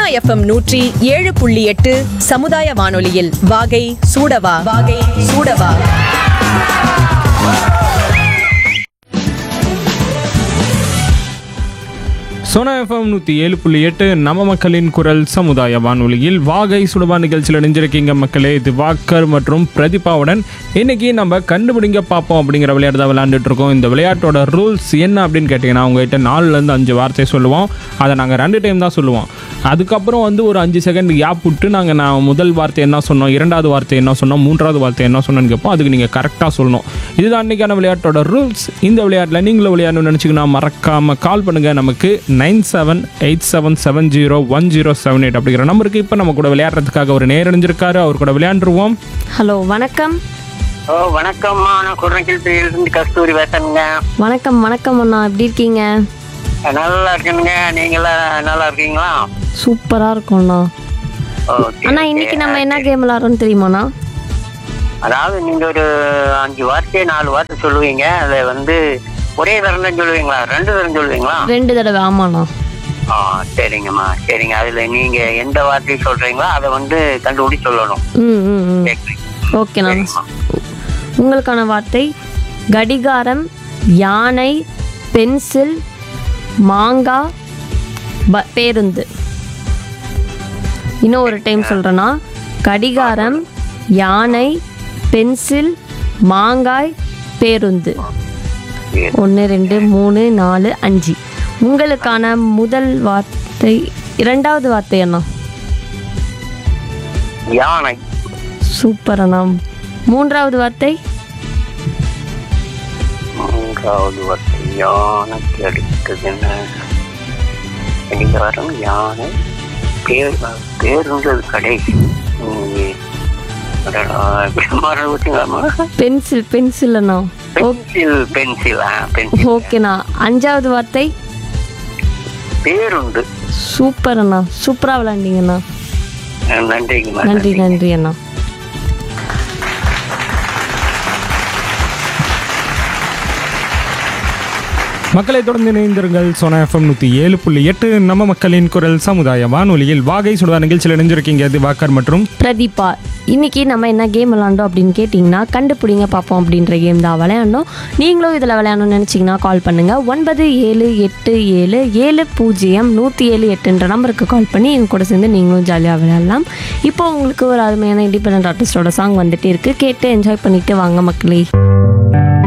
FM நூற்றி ஏழு புள்ளி எட்டு சமுதாய வானொலியில் வாகை சூடவா வாகை சூடவா சோனா எஃப்எம் நூற்றி ஏழு புள்ளி எட்டு நம்ம மக்களின் குரல் சமுதாய வானொலியில் வாகை சுடுவா நிகழ்ச்சியில் இணைஞ்சிருக்கீங்க மக்களே இது வாக்கர் மற்றும் பிரதிபாவுடன் இன்னைக்கு நம்ம கண்டுபிடிங்க பார்ப்போம் அப்படிங்கிற விளையாட்டு தான் விளையாண்டுட்டு இருக்கோம் இந்த விளையாட்டோட ரூல்ஸ் என்ன அப்படின்னு கேட்டிங்கன்னா உங்ககிட்ட நாலுலேருந்து அஞ்சு வார்த்தை சொல்லுவோம் அதை நாங்கள் ரெண்டு டைம் தான் சொல்லுவோம் அதுக்கப்புறம் வந்து ஒரு அஞ்சு செகண்ட் கேப் விட்டு நாங்கள் நான் முதல் வார்த்தை என்ன சொன்னோம் இரண்டாவது வார்த்தை என்ன சொன்னோம் மூன்றாவது வார்த்தை என்ன சொன்னோன்னு கேட்போம் அதுக்கு நீங்கள் கரெக்டாக சொல்லணும் இதுதான் அன்றைக்கான விளையாட்டோட ரூல்ஸ் இந்த விளையாட்டில் நீங்களும் விளையாடணும்னு நினச்சிங்கன்னா மறக்காமல் கால் பண்ணுங்கள் நமக்கு nine seven eight seven seven zero one zero seven eight அப்படிங்கிற நம்பருக்கு இப்போ நம்ம கூட விளையாடுறதுக்காக ஒரு நேரணிஞ்சிருக்காரு அவர் கூட விளையாண்டுருவோம் ஹலோ வணக்கம் ஓ வணக்கம்மா நான் குரங்கில் இருந்து கஸ்தூரி பேசுறேங்க வணக்கம் வணக்கம் அண்ணா எப்படி இருக்கீங்க நல்லா இருக்கேனுங்க நீங்களாம் நல்லா இருக்கீங்களா சூப்பரா இருக்கும்ண்ணா ஓகே அண்ணா இன்னைக்கு நம்ம என்ன கேம் விளாட்றோம்னு தெரியுமாண்ணா அதாவது நீங்க ஒரு அஞ்சு வார்த்தை நாலு வார்த்தை சொல்லுவீங்க அதை வந்து ஒரே தரம் தான் சொல்லுவீங்களா ரெண்டு தரம் சொல்லுவீங்களா ரெண்டு தடவை ஆமாண்ணா ஆ சரிங்கம்மா சரிங்க அதுல நீங்க எந்த வார்த்தையை சொல்றீங்களோ அதை வந்து கண்டுபிடி சொல்லணும் ம் ம் ம் சரி. ஓகேண்ணா சரிங்கம்மா. உங்களுக்கான வார்த்தை கடிகாரம் யானை பென்சில் மாங்காய் ப பேருந்து இன்னும் ஒரு டைம் சொல்கிறேன்னா கடிகாரம் யானை பென்சில் மாங்காய் பேருந்து சரி. ஒன்று ரெண்டு மூணு நாலு அஞ்சு உங்களுக்கான முதல் வார்த்தை இரண்டாவது வார்த்தை அண்ணா யானை சூப்பர் அண்ணா மூன்றாவது வார்த்தை மூன்றாவது வார்த்தை யானைக்கு அடுத்தது என்ன கடிகாரம் யானை பேர் பேருந்தது கடைசி ம், அடடா, இப்படி மறந்து வச்சுங்களாம்மா பென்சில் பென்சில் அண்ணா பென்சில் பென்சிலா பென்சில் ஓகேண்ணா அஞ்சாவது வார்த்தை பேருந்து சூப்பர் அண்ணா சூப்பராக விளாண்டீங்கண்ணா நன்றிங்கம்மா நன்றி நன்றி அண்ணா மக்களை தொடர்ந்து இணைந்திருங்கள் சோனா எஃப்எம் நூற்றி ஏழு புள்ளி எட்டு நம்ம மக்களின் குரல் சமுதாய வானொலியில் வாகை சுடுவா நிகழ்ச்சியில் இணைஞ்சிருக்கீங்க இது வாக்கர் மற்றும் பிரதீபா இன்னைக்கு நம்ம என்ன கேம் விளாண்டோம் அப்படின்னு கேட்டிங்கன்னா கண்டுபிடிங்க பார்ப்போம் அப்படின்ற கேம் தான் விளையாண்டோம் நீங்களும் இதில் விளையாடணும்னு நினச்சிங்கன்னா கால் பண்ணுங்கள் ஒன்பது ஏழு எட்டு ஏழு ஏழு பூஜ்ஜியம் நூற்றி ஏழு எட்டுன்ற நம்பருக்கு கால் பண்ணி எங்க கூட சேர்ந்து நீங்களும் ஜாலியாக விளையாடலாம் இப்போ உங்களுக்கு ஒரு அருமையான இண்டிபெண்ட் ஆர்டிஸ்டோட சாங் வந்துட்டே இருக்குது கேட்டு என்ஜாய் பண்ணிட்டு வாங்க மக்களே